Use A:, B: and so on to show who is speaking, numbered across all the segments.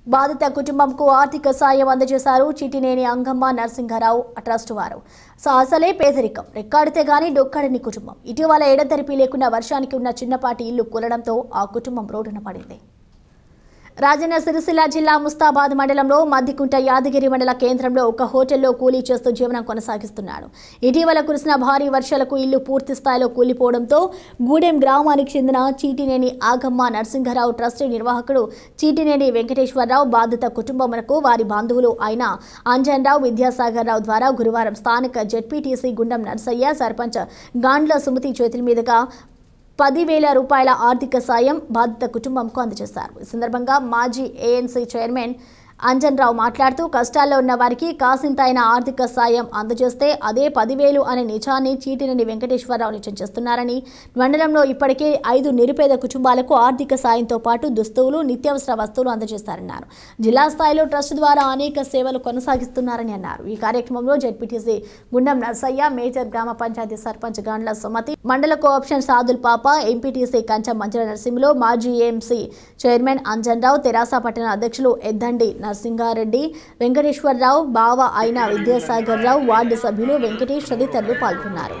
A: బాధిత కుటుంబంకు ఆర్థిక సాయం అందజేశారు చిటినేని అంగమ్మ నరసింహారావు ట్రస్ట్ వారు సో అసలే పేదరికం రెక్కాడితే గాని డొక్కడని కుటుంబం ఇటీవల ఎడతెరిపి లేకుండా వర్షానికి ఉన్న చిన్నపాటి ఇల్లు కూలడంతో ఆ కుటుంబం రోడ్డున పడింది రాజన్న సిరిసిల్ల జిల్లా ముస్తాబాద్ మండలంలో మద్దికుంట యాదగిరి మండల కేంద్రంలో ఒక హోటల్లో కూలీ చేస్తూ జీవనం కొనసాగిస్తున్నాడు ఇటీవల కురిసిన భారీ వర్షాలకు ఇల్లు పూర్తి స్థాయిలో కూలిపోవడంతో గూడెం గ్రామానికి చెందిన చీటినేని ఆగమ్మ నరసింహారావు ట్రస్ట్ నిర్వాహకుడు చీటినేని వెంకటేశ్వరరావు బాధిత కుటుంబమునకు వారి బంధువులు అయిన అంజన్రావు విద్యాసాగర్ రావు ద్వారా గురువారం స్థానిక జెడ్పీటీసీ గుండం నర్సయ్య సర్పంచ్ గాండ్ల సుమతి చేతుల మీదుగా పదివేల రూపాయల ఆర్థిక సాయం బాధిత కుటుంబంకు అందజేశారు ఈ సందర్భంగా మాజీ ఏఎన్సీ చైర్మన్ అంజన్ రావు మాట్లాడుతూ కష్టాల్లో ఉన్న వారికి కాసింత అయిన ఆర్థిక సాయం అందజేస్తే అదే పదివేలు అనే నిజాన్ని చీటినని వెంకటేశ్వరరావు నిజం చేస్తున్నారని మండలంలో ఇప్పటికే ఐదు నిరుపేద కుటుంబాలకు ఆర్థిక సాయంతో పాటు దుస్తువులు నిత్యావసర వస్తువులు అందజేస్తారన్నారు జిల్లా స్థాయిలో ట్రస్ట్ ద్వారా అనేక సేవలు కొనసాగిస్తున్నారని అన్నారు ఈ కార్యక్రమంలో జెడ్పీటీసీ గుండం నర్సయ్య మేజర్ గ్రామ పంచాయతీ సర్పంచ్ గాండ్ల సుమతి మండల కోఆప్షన్ సాదుల్ పాప ఎంపీటీసీ కంచం మంజుల నరసింహులు మాజీ ఏఎంసీ చైర్మన్ అంజన్ రావు తెరాస పట్టణ అధ్యక్షులు ఎద్దండి నరసింగారెడ్డి వెంకటేశ్వరరావు బావ అయిన విద్యాసాగర్ రావు వార్డు సభ్యులు వెంకటేష్ తదితరులు పాల్గొన్నారు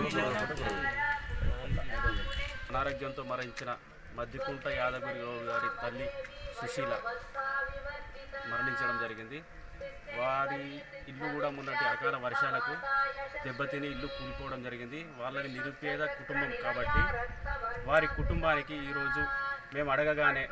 B: అనారోగ్యంతో మరణించిన మద్దికుంట యాదగిరి గౌడ్ గారి తల్లి సుశీల మరణించడం జరిగింది వారి ఇల్లు కూడా మొన్నటి అకాల వర్షాలకు దెబ్బతిని ఇల్లు కూలిపోవడం జరిగింది వాళ్ళది నిరుపేద కుటుంబం కాబట్టి వారి కుటుంబానికి ఈరోజు మేము అడగగానే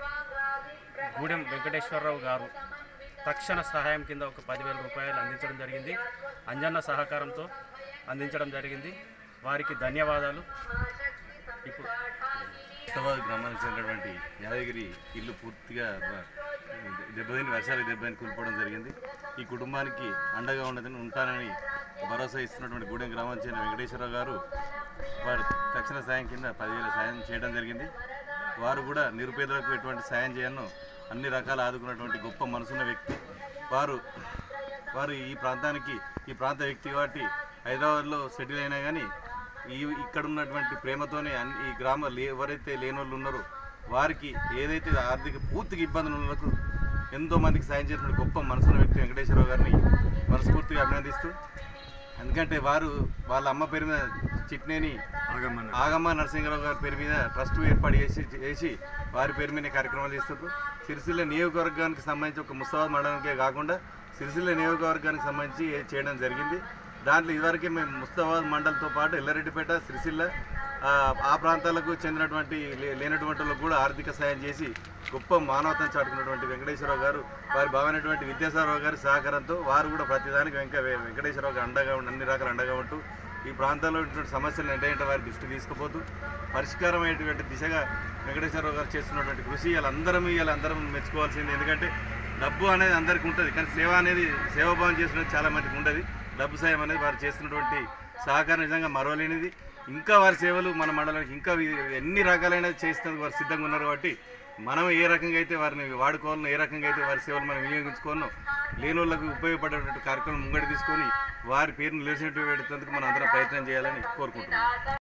B: గూడెం వెంకటేశ్వరరావు గారు తక్షణ సహాయం కింద ఒక పదివేల రూపాయలు అందించడం జరిగింది అంజన్న సహకారంతో అందించడం జరిగింది వారికి ధన్యవాదాలు ఇప్పుడు
C: హైదరాబాద్ గ్రామానికి చెందినటువంటి యాదగిరి ఇల్లు పూర్తిగా వ- దెబ్బతిని వర్షాలకు దెబ్బతిని కూలిపోవడం జరిగింది ఈ కుటుంబానికి అండగా ఉండదని ఉంటానని భరోసా ఇస్తున్నటువంటి గూడెం గ్రామానికి చెందిన వెంకటేశ్వరరావు గారు వారు తక్షణ సాయం కింద పదివేల సాయం చేయడం జరిగింది వారు కూడా నిరుపేదలకు ఎటువంటి సాయం చేయను అన్ని రకాల ఆదుకున్నటువంటి గొప్ప మనసున్న వ్యక్తి వారు వారు ఈ ప్రాంతానికి ఈ ప్రాంత వ్యక్తి కాబట్టి హైదరాబాద్లో సెటిల్ అయినా కానీ ఈ ఇక్కడ ఉన్నటువంటి ప్రేమతోనే అన్ని ఈ గ్రామ లే- ఎవరైతే లేని వాళ్ళు ఉన్నారో వారికి ఏదైతే ఆర్థిక పూర్తిగా ఇబ్బందులు ఉన్నలకు ఎంతో మందికి సాయం చేసిన గొప్ప మనసున్న వ్యక్తి వెంకటేశ్వరరావు గారిని మనస్ఫూర్తిగా అభినందిస్తూ ఎందుకంటే వారు వాళ్ళ అమ్మ పేరు మీద చిట్నేని ఆగమ్మ నరసింహరావు గారి పేరు మీద ట్రస్ట్ ఏర్పాటు చేసి చేసి వారి పేరు మీద కార్యక్రమాలు చేస్తారు సిరిసిల్ల నియోజకవర్గానికి సంబంధించి ఒక ముస్తాబాద్ మండలానికే కాకుండా సిరిసిల్ల నియోజకవర్గానికి సంబంధించి చేయడం జరిగింది దాంట్లో ఇదివరకే మేము ముస్తాబాద్ మండలంతో పాటు ఎల్లారెడ్డిపేట సిరిసిల్ల ఆ, ఆ ప్రాంతాలకు చెందినటువంటి లే- లేనటువంటి వాళ్ళకు కూడా ఆర్థిక సాయం చేసి గొప్ప మానవతను చాటుకున్నటువంటి వెంకటేశ్వరరావు గారు వారి భావనటువంటి విద్యాసాగరరావు గారి సహకారంతో వారు కూడా ప్రతిదానికి వెంక వెంకటేశ్వరరావు గారు అండగా ఉండి అన్ని రకాల అండగా ఉంటూ ఈ ప్రాంతంలో ఉన్నటువంటి సమస్యలు ఏంటంటే వారి దృష్టి తీసుకుపోతూ పరిష్కారం అయ్యేటువంటి దిశగా వెంకటేశ్వరరావు గారు చేస్తున్నటువంటి కృషి వీళ్ళందరం వీళ్ళందరం మెచ్చుకోవాల్సింది ఎందుకంటే డబ్బు అనేది అందరికీ ఉంటుంది కానీ సేవ అనేది సేవాభావం చేసినది చాలా మందికి ఉండదు డబ్బు సాయం అనేది వారు చేస్తున్నటువంటి సహకారం నిజంగా మరవలేనిది ఇంకా వారి సేవలు మన మండలానికి ఇంకా వి- ఎన్ని రకాలైన చేస్తున్నందుకు వారు సిద్ధంగా ఉన్నారు కాబట్టి మనం ఏ రకంగా అయితే వారిని వాడుకోవాలనో ఏ రకంగా అయితే వారి సేవలు మనం వినియోగించుకోవాలనో లేని వాళ్ళకు ఉపయోగపడేటువంటి కార్యక్రమం ముంగడి తీసుకొని వారి పేరును నిలిచినట్టు పెడుతుందుకు మనం అందరం ప్రయత్నం చేయాలని కోరుకుంటున్నాం